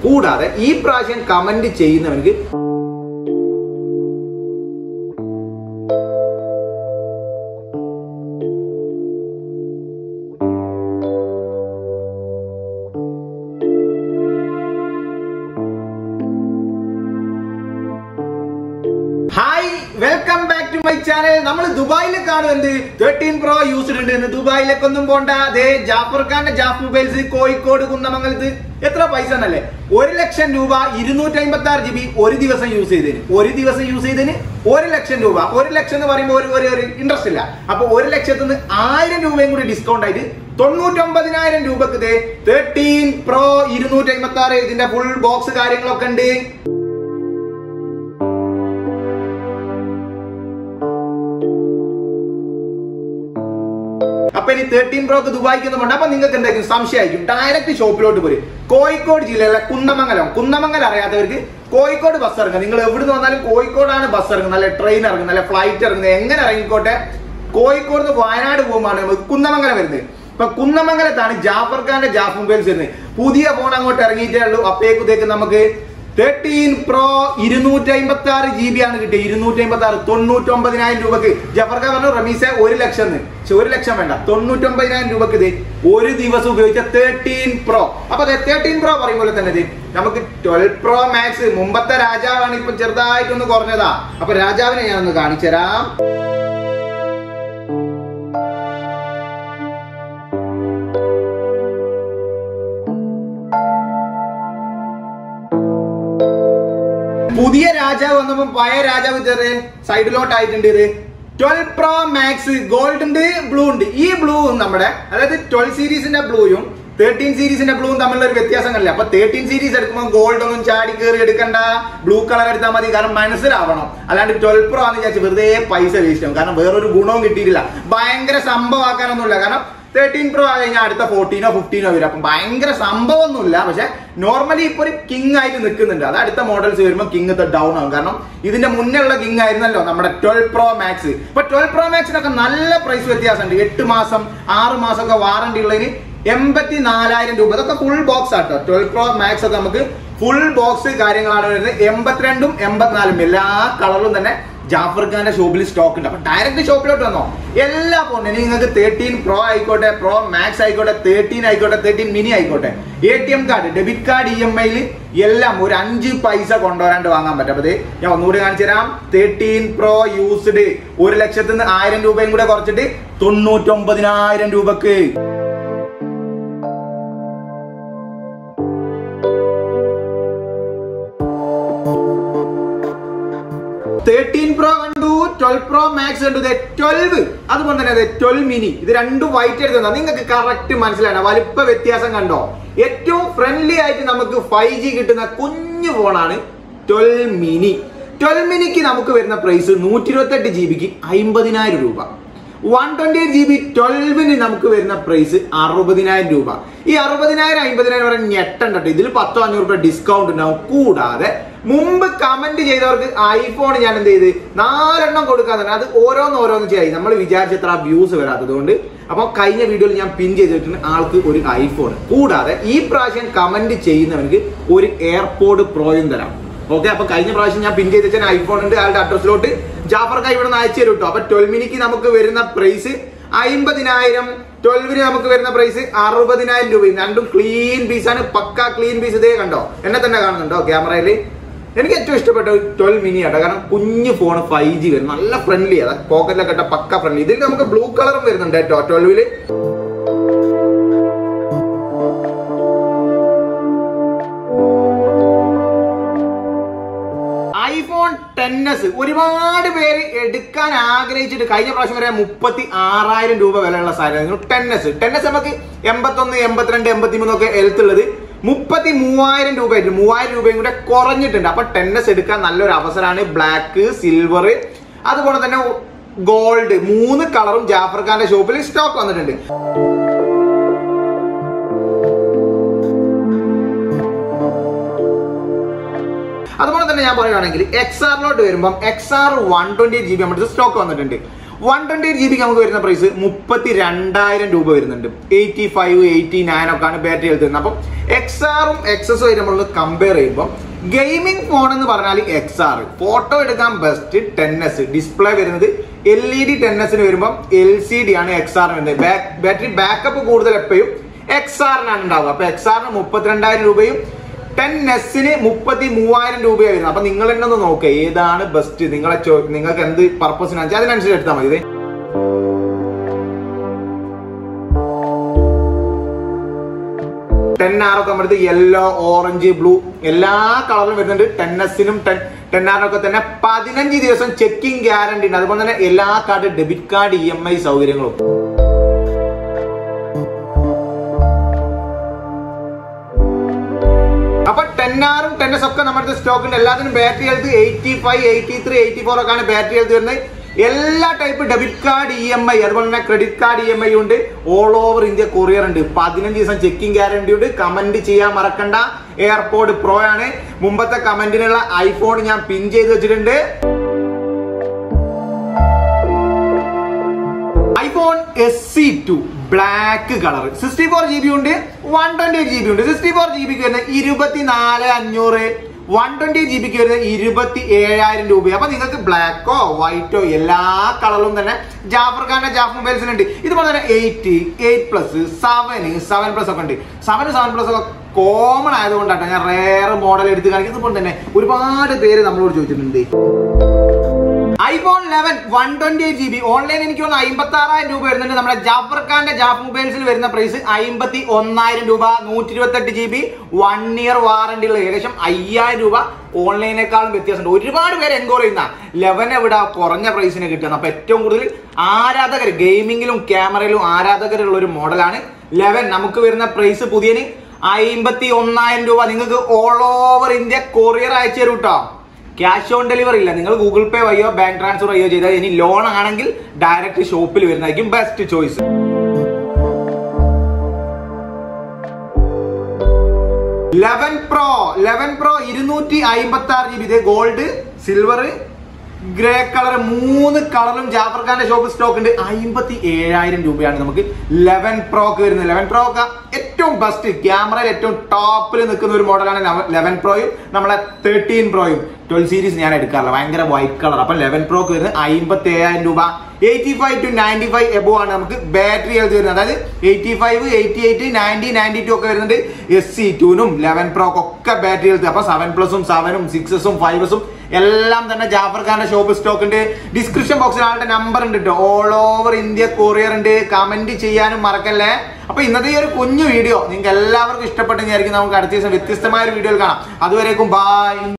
കൂടാതെ ഈ പ്രാവശ്യം കമന്റ് ചെയ്യുന്നവർക്ക് hi welcome back to my channel നമ്മൾ ദുബായിൽ കാണുന്നുണ്ട് തേർട്ടീൻ പ്രോ യൂസ്ഡ് ഉണ്ട് ഇന്ന് ദുബായിലേക്ക് ഒന്നും പോണ്ട അതേ ജാഫർ ഖാന്റെ ജാഫ് മൊബൈൽസ് കോഴിക്കോട് കുന്നമംഗലത്ത് എത്ര പൈസ എന്നല്ലേ ഒരു ലക്ഷം രൂപ ഇരുന്നൂറ്റി അമ്പത്തി ആറ് ജി ബി ഒരു ദിവസം യൂസ് ചെയ്തതിന് ഒരു ദിവസം യൂസ് ചെയ്തതിന് ഒരു ലക്ഷം രൂപ ഒരു ലക്ഷം എന്ന് പറയുമ്പോൾ ഒരു ഒരു ഒരു ഇൻട്രസ്റ്റ് ഇല്ല അപ്പൊ ഒരു ലക്ഷത്തിൽ നിന്ന് ആയിരം രൂപയും കൂടി ഡിസ്കൗണ്ട് ആയിട്ട് തൊണ്ണൂറ്റൊമ്പതിനായിരം രൂപക്ക് ദേ തേർട്ടീൻ പ്രോ ഇരുന്നൂറ്റി അമ്പത്തി ആറ് ഇതിന്റെ ഫുൾ ബോക്സ് കാര്യങ്ങളൊക്കെ ഉണ്ട് അപ്പൊ ഇനി തേർട്ടീൻ പ്രോക്ക് ദുബായിക്ക് ഒന്നും വേണ്ട അപ്പൊ നിങ്ങൾക്ക് എന്തായിരിക്കും സംശയമായിരിക്കും ഡയറക്റ്റ് ഷോപ്പിലോട്ട് പോരും കോഴിക്കോട് ജില്ലയിലെ കുന്നമംഗലം കുന്നമംഗലം അറിയാത്തവർക്ക് കോഴിക്കോട് ബസ് ഇറങ്ങുക നിങ്ങൾ എവിടുന്ന് വന്നാലും കോഴിക്കോടാണ് ബസ് ഇറങ്ങുന്നത് അല്ലെ ട്രെയിൻ ഇറങ്ങുന്നത് അല്ലെ ഫ്ലൈറ്റ് ഇറങ്ങുന്നത് എങ്ങനെ ഇറങ്ങിക്കോട്ടെ കോഴിക്കോട് നിന്ന് വയനാട് പോകുമ്പോൾ നമുക്ക് കുന്നമംഗലം വരുന്നത് ഇപ്പൊ കുന്നമംഗലത്താണ് ജാഫർ ഖാന്റെ ജാഫ് മൊബൈൽസ് വരുന്നത് പുതിയ ഫോൺ അങ്ങോട്ട് ഇറങ്ങിയിട്ടേ ഉള്ളൂ അപ്പേക്കുതേക്ക് നമുക്ക് തേർട്ടീൻ പ്രോ ഇരുന്നൂറ്റി അമ്പത്തി ആറ് ജി ബി ആണ് കിട്ടിയത് ഇരുന്നൂറ്റി അമ്പത്തി ആറ് തൊണ്ണൂറ്റൊമ്പതിനായിരം രൂപക്ക് ജഫർ ഖാൻ പറഞ്ഞു റമീസെ ഒരു ലക്ഷം എന്ന് പക്ഷെ ഒരു ലക്ഷം വേണ്ട തൊണ്ണൂറ്റൊമ്പതിനായിരം രൂപക്ക് ഇത് ഒരു ദിവസം ഉപയോഗിച്ച തേർട്ടീൻ പ്രോ അപ്പൊ അതെ തേർട്ടീൻ പ്രോ പറയുമ്പോൾ തന്നെ ഇത് നമുക്ക് ട്വൽവ് പ്രോ മാക്സ് മുമ്പത്തെ രാജാവാണ് ഇപ്പൊ ചെറുതായിട്ടൊന്ന് കുറഞ്ഞതാ അപ്പൊ രാജാവിനെ ഞാനൊന്ന് കാണിച്ചു തരാം പുതിയ രാജാവ് വന്നപ്പോ പഴയ രാജാവ് ചെറിയ സൈഡിലോട്ട് ആയിട്ടുണ്ട് ഇത് ട്വൽവ് പ്രോ മാക്സ് ഗോൾഡ് ഉണ്ട് ബ്ലൂ ഉണ്ട് ഈ ബ്ലൂ നമ്മുടെ അതായത് ട്വൽവ് സീരീസിന്റെ ബ്ലൂയും തേർട്ടീൻ സീരീസിന്റെ ബ്ലൂവും തമ്മിലുള്ള ഒരു വ്യത്യാസം കണ്ടില്ല അപ്പൊ തേർട്ടീൻ സീരീസ് എടുക്കുമ്പോൾ ഗോൾഡ് ഒന്നും ചാടി കയറി എടുക്കണ്ട ബ്ലൂ കളർ എടുത്താൽ മതി കാരണം മനസ്സിലാവണം അല്ലാണ്ട് ട്വൽവ് പ്രോ ആണെന്ന് വിചാരിച്ച് വെറുതെ പൈസ വേസ്റ്റ് ആവും കാരണം വേറൊരു ഗുണവും കിട്ടിയിട്ടില്ല ഭയങ്കര സംഭവമാക്കാനൊന്നുമില്ല കാരണം തേർട്ടീൻ പ്രോ ആയി കഴിഞ്ഞാൽ അടുത്ത ഫോർട്ടീനോ ഫിഫ്റ്റീനോ വരും അപ്പം ഭയങ്കര സംഭവമൊന്നുമില്ല പക്ഷെ നോർമലി ഇപ്പൊ ഒരു കിങ് ആയിട്ട് നിൽക്കുന്നുണ്ട് അത് അടുത്ത മോഡൽസ് വരുമ്പോൾ കിങ് ഡൗൺ ആവും കാരണം ഇതിന്റെ മുന്നേ ഉള്ള കിങ് ആയിരുന്നല്ലോ നമ്മുടെ ട്വൽവ് പ്രോ മാക്സ് ഇപ്പൊ ട്വൽവ് പ്രോ മാക്സിനൊക്കെ നല്ല പ്രൈസ് വ്യത്യാസമുണ്ട് എട്ട് മാസം ആറ് മാസം ഒക്കെ വാറണ്ടി ഉള്ളതിന് എൺപത്തി നാലായിരം രൂപ ഇതൊക്കെ ഫുൾ ബോക്സ് ആട്ടോ ട്വൽവ് പ്രോ മാക്സ് ഒക്കെ നമുക്ക് ഫുൾ ബോക്സ് കാര്യങ്ങളാണ് വരുന്നത് എൺപത്തിരണ്ടും എൺപത്തിനാലും എല്ലാ കളറിലും തന്നെ ജാഫർ ഖാന്റെ ഷോപ്പിൽ സ്റ്റോക്ക് ഉണ്ട് അപ്പൊ ഡയറക്റ്റ് ഷോപ്പിലോട്ട് വന്നോ എല്ലാ ഫോണിനും നിങ്ങൾക്ക് തേർട്ടീൻ പ്രോ ആയിക്കോട്ടെ പ്രോ മാക്സ് ആയിക്കോട്ടെ തേർട്ടീൻ ആയിക്കോട്ടെ തേർട്ടീൻ മിനി ആയിക്കോട്ടെ A T M card debit card E M ഐയിൽ എല്ലാം ഒരു അഞ്ച് പൈസ കൊണ്ടുവരാണ്ട് വാങ്ങാൻ പറ്റും അപ്പൊ ദേ ഞാൻ ഒന്നുകൂടി കാണിച്ചു തരാം തേർട്ടീൻ പ്രോ യൂസ്ഡ് ഒരു ലക്ഷത്തിൽ നിന്ന് ആയിരം രൂപയും കൂടെ കുറച്ചിട്ട് തൊണ്ണൂറ്റൊമ്പതിനായിരം രൂപക്ക് തേർട്ടീൻ പ്രോ കണ്ടു ട്വൽവ് പ്രോ മാക്സ് കണ്ടു ട്വൽവ് അതുപോലെ തന്നെ അതെ ട്വൽവ് മിനി ഇത് രണ്ടും വൈറ്റ് എടുത്തതാ നിങ്ങൾക്ക് കറക്റ്റ് മനസ്സിലാണ് വലിപ്പ വ്യത്യാസം കണ്ടോ ഏറ്റവും ഫ്രണ്ട്ലി ആയിട്ട് നമുക്ക് ഫൈവ് ജി കിട്ടുന്ന കുഞ്ഞു ഫോണാണ് ട്വൽവ് മിനി ട്വൽവ് മിനിക്ക് നമുക്ക് വരുന്ന പ്രൈസ് നൂറ്റി ഇരുപത്തെട്ട് ജി ബിക്ക് അമ്പതിനായിരം രൂപ one twenty eight G B ട്വൽവിന് നമുക്ക് വരുന്ന പ്രൈസ് അറുപതിനായിരം രൂപ ഈ അറുപതിനായിരം അമ്പതിനായിരം വരെ ഞെട്ടണ്ട ട്ടോ. ഇതിൽ പത്തോ അഞ്ഞൂറ് രൂപ ഡിസ്കൗണ്ട് ഉണ്ടാവും കൂടാതെ മുമ്പ് കമന്റ് ചെയ്തവർക്ക് ഐഫോൺ ഞാൻ എന്ത് ചെയ്ത് നാലെണ്ണം കൊടുക്കാൻ തന്നെ അത് ഓരോന്ന് ഓരോന്ന് ചെയ്യായി നമ്മൾ വിചാരിച്ചത്ര വ്യൂസ് വരാത്തത് കൊണ്ട് അപ്പൊ കഴിഞ്ഞ വീഡിയോയിൽ ഞാൻ പിൻ ചെയ്തിട്ടുണ്ട് ആൾക്ക് ഒരു ഐഫോൺ കൂടാതെ ഈ പ്രാവശ്യം കമന്റ് ചെയ്യുന്നവർക്ക് ഒരു എയർപോർട്ട് പ്രോയും തരാം ഓക്കെ അപ്പൊ കഴിഞ്ഞ പ്രാവശ്യം ഞാൻ പിൻ ചെയ്ത് വെച്ച ഐഫോൺ ഉണ്ട് അയാളുടെ അഡ്രസ്സിലോട്ട് ജാഫർക്ക് ഇവിടെ നിന്ന് അയച്ചു തരും കേട്ടോ അപ്പൊ ട്വൽവ് മിനിക്ക് നമുക്ക് വരുന്ന പ്രൈസ് അമ്പതിനായിരം ട്വൽവിന് നമുക്ക് വരുന്ന പ്രൈസ് അറുപതിനായിരം രൂപ രണ്ടും ക്ലീൻ പീസ് ആണ് പക്ക ക്ലീൻ പീസ് ഇതേ കണ്ടോ എന്നെ തന്നെ കാണുന്നുണ്ടോ ക്യാമറയിൽ എനിക്ക് ഏറ്റവും ഇഷ്ടപ്പെട്ട ട്വൽവ് മിനി ആട്ടോ കാരണം കുഞ്ഞു ഫോൺ ഫൈവ് ജി വരും നല്ല ഫ്രണ്ട്ലി അതാ പോക്കറ്റിലൊക്കെ ഇട്ട പക്ക ഫ്രണ്ട്ലി ഇതിൽ നമുക്ക് ബ്ലൂ കളറും വരുന്നുണ്ട് കേട്ടോ ട്വൽവില് ഐഫോൺ ടെൻ എസ് ഒരുപാട് പേര് എടുക്കാൻ ആഗ്രഹിച്ചിട്ട് കഴിഞ്ഞ പ്രാവശ്യം വരെ മുപ്പത്തി ആറായിരം രൂപ വിലയുള്ള സാധനമായിരുന്നു ടെൻ എസ് ടെൻ എസ് നമുക്ക് എൺപത്തൊന്ന് എൺപത്തിരണ്ട് എൺപത്തി മൂന്നൊക്കെ എഴുത്തുള്ളത് മുപ്പത്തി മൂവായിരം രൂപ ആയിട്ട് മൂവായിരം രൂപയും കൂടെ കുറഞ്ഞിട്ടുണ്ട് അപ്പൊ ടെൻ എസ് എടുക്കാൻ നല്ലൊരു അവസരമാണ് ബ്ലാക്ക് സിൽവർ അതുപോലെ തന്നെ ഗോൾഡ് മൂന്ന് കളറും ജാഫർ ഖാന്റെ ഷോപ്പിൽ സ്റ്റോക്ക് വന്നിട്ടുണ്ട് അതുപോലെ തന്നെ ഞാൻ പറയുകയാണെങ്കിൽ എക്സ് ആറിലോട്ട് വരുമ്പോൾ X R one twenty G B നമ്മുടെ സ്റ്റോക്ക് വന്നിട്ടുണ്ട് വൺ ട്വന്റി ജി ബിക്ക് നമുക്ക് വരുന്ന പ്രൈസ് മുപ്പത്തി രണ്ടായിരം രൂപ വരുന്നുണ്ട് എയ്റ്റി ഫൈവ് എയ്റ്റി നയൻ ഒക്കെയാണ് ബാറ്ററി എടുത്തുന്നത് അപ്പം എക്സ് ആറും എക്സസും ആയിട്ട് നമ്മൾ കമ്പയർ ചെയ്യുമ്പോൾ ഗെയിമിംഗ് ഫോൺ എന്ന് പറഞ്ഞാൽ എക്സ് ആർ ഫോട്ടോ എടുക്കാൻ ബെസ്റ്റ് ടെൻ എസ് ഡിസ്പ്ലേ വരുന്നത് എൽ ഇ ഡി ടെൻ എസിന് വരുമ്പോൾ എൽ സി ഡി ആണ് എക്സ് ആറിന് വരുന്നത് ബാറ്ററി ബാക്കപ്പ് കൂടുതൽ എപ്പോഴും എക്സ് ആറിനാണ് ഉണ്ടാവുക അപ്പൊ എക്സ് ആറിന് മുപ്പത്തിരണ്ടായിരം രൂപയും ടെൻ എസിന് മുപ്പത്തി മൂവായിരം രൂപയാണ് വരുന്നത് അപ്പൊ നിങ്ങൾ തന്നെ ഒന്ന് നോക്കുക ഏതാണ് ബെസ്റ്റ് നിങ്ങളെ ചോ- നിങ്ങൾക്ക് എന്ത് പർപ്പസിനാണെന്ന് വെച്ചാൽ അതിനനുസരിച്ച് എടുത്താൽ മതി ഇത് ടെൻ ആർ ഒക്കെ നമ്മുടെ യെല്ലോ ഓറഞ്ച് ബ്ലൂ എല്ലാ കളറിലും വരുന്നുണ്ട് ടെൻ എസിനും ടെൻ ടെൻ ആറിനൊക്കെ തന്നെ പതിനഞ്ച് ദിവസം ചെക്കിംഗ് ഗ്യാരണ്ടി ഉണ്ട് അതുപോലെ തന്നെ എല്ലാ card debit card E M I സൗകര്യങ്ങളും അപ്പൊ ടെൻ ആറും ടെൻ എസ് ഒക്കെ നമ്മുടെ സ്റ്റോക്ക് ഉണ്ട് എല്ലാത്തിനും battery health eighty five eighty three eighty four ഒക്കെ ആണ് ബാറ്ററി ഹെൽത്ത് വരുന്നത് എല്ലാ type debit card E M I അതുപോലെ തന്നെ credit card E M I ഉണ്ട് ഓൾ ഓവർ ഇന്ത്യ കൊറിയർ ഉണ്ട് പതിനഞ്ച് ദിവസം ചെക്കിംഗ് ഗ്യാരണ്ടി ഉണ്ട് കമന്റ് ചെയ്യാൻ മറക്കണ്ട എയർപോർട്ട് പ്രോ ആണ് മുമ്പത്തെ കമന്റിനുള്ള ഐഫോൺ ഞാൻ പിൻ ചെയ്ത് വെച്ചിട്ടുണ്ട് iPhone S E two black colour sixty four G B ഉണ്ട് one twenty eight G B ഉണ്ട് സിക്സ്റ്റി ഫോർ ജി ബിക്ക് വരുന്ന ഇരുപത്തിനാല് അഞ്ഞൂറ് വൺ ട്വന്റി ജി ബിക്ക് വരുന്നത് ഇരുപത്തി ഏഴായിരം രൂപ അപ്പൊ നിങ്ങൾക്ക് ബ്ലാക്കോ വൈറ്റോ എല്ലാ കളറിലും തന്നെ ജാഫർ ഖാന്റെ ജാഫ് മൊബൈൽസിലുണ്ട് ഇതുപോലെ തന്നെ eight eight plus seven seven plus ഒക്കെ ഉണ്ട് സെവൻ സെവൻ പ്ലസ് ഒക്കെ കോമൺ ആയതുകൊണ്ടാണ് ഞാൻ റേർ മോഡൽ എടുത്ത് കാണിക്കുന്നത് അതുപോലെ തന്നെ ഒരുപാട് പേര് നമ്മളോട് ചോദിച്ചിട്ടുണ്ട് iPhone eleven one twenty eight G B online എനിക്ക് തോന്നുന്നു അമ്പത്തി ആറായിരം രൂപ വരുന്നുണ്ട് നമ്മുടെ ജാഫർ ഖാന്റെ ജാഫ് മൊബൈൽസിൽ വരുന്ന പ്രൈസ് അമ്പത്തി ഒന്നായിരം രൂപ നൂറ്റി ഇരുപത്തി എട്ട് G B one year warranty ഉള്ള ഏകദേശം അയ്യായിരം രൂപ ഓൺലൈനേക്കാളും വ്യത്യാസമുണ്ട് ഒരുപാട് പേര് എൻക്വയറി ചെയ്യുന്ന ലെവൻ എവിടെ കുറഞ്ഞ പ്രൈസിന് കിട്ടുന്നത് അപ്പൊ ഏറ്റവും കൂടുതൽ ആരാധകർ ഗെയിമിങ്ങിലും ക്യാമറയിലും ആരാധകരുള്ള ഒരു മോഡലാണ് ലെവൻ നമുക്ക് വരുന്ന പ്രൈസ് പുതിയന് അമ്പത്തി ഒന്നായിരം രൂപ നിങ്ങൾക്ക് ഓൾ ഓവർ ഇന്ത്യ കൊറിയർ അയച്ചു തരും കേട്ടോ ക്യാഷ് ഓൺ ഡെലിവറി ഇല്ല നിങ്ങൾ ഗൂഗിൾ പേ വഴിയോ ബാങ്ക് ട്രാൻസ്ഫർ വഴിയോ ചെയ്താൽ ഇനി ലോൺ ആണെങ്കിൽ ഡയറക്റ്റ് ഷോപ്പിൽ വരുന്നതായിരിക്കും best choice eleven pro eleven pro ഇരുന്നൂറ്റി അമ്പത്തി ആറ് ജി ബി ഇത് ഗോൾഡ് സിൽവർ ഗ്രേ കളർ മൂന്ന് കളറും ജാഫർ ഖാന്റെ ഷോപ്പ് സ്റ്റോക്ക് ഉണ്ട് അമ്പത്തി ഏഴായിരം രൂപയാണ് നമുക്ക് ലെവൻ പ്രോക്ക് വരുന്നത് ലെവൻ പ്രോ ഒക്കെ ഏറ്റവും ബെസ്റ്റ് ക്യാമറയിൽ ഏറ്റവും ടോപ്പിൽ നിൽക്കുന്ന ഒരു മോഡലാണ് ലെവൻ പ്രോയും നമ്മളെ തേർട്ടീൻ പ്രോയും ട്വൽവ് സീരീസ് ഞാൻ എടുക്കാറില്ല ഭയങ്കര വൈറ്റ് കളർ അപ്പൊ ലെവൻ പ്രോക്ക് വരുന്നത് അമ്പത്തി ഏഴായിരം രൂപ eighty five to ninety five above ആണ് നമുക്ക് ബാറ്ററി ഹെൽത്ത് വരുന്നത് അതായത് eighty five eighty eight ninety ninety two ഒക്കെ വരുന്നുണ്ട് എസ് സി ടുനും ലെവൻ പ്രോക്ക് ഒക്കെ ബാറ്ററി ഹെൽത്ത് അപ്പൊ സെവൻ പ്ലസും സെവനും സിക്സസും ഫൈവസും എല്ലാം തന്നെ ജാഫർ ഖാന്റെ ഷോപ്പ് സ്റ്റോക്ക് ഉണ്ട് ഡിസ്ക്രിപ്ഷൻ ബോക്സിൽ ആളുടെ നമ്പർ ഉണ്ട് കേട്ടോ ഓൾ ഓവർ ഇന്ത്യ കൊറിയർ ഉണ്ട് കമന്റ് ചെയ്യാനും മറക്കല്ലേ അപ്പൊ ഇന്നത്തെ ഈ ഒരു കുഞ്ഞു വീഡിയോ നിങ്ങൾക്ക് എല്ലാവർക്കും ഇഷ്ടപ്പെട്ടെന്നായിരിക്കും നമുക്ക് അടുത്ത ദിവസം വ്യത്യസ്തമായ ഒരു വീഡിയോയിൽ കാണാം അതുവരേക്കും ബൈ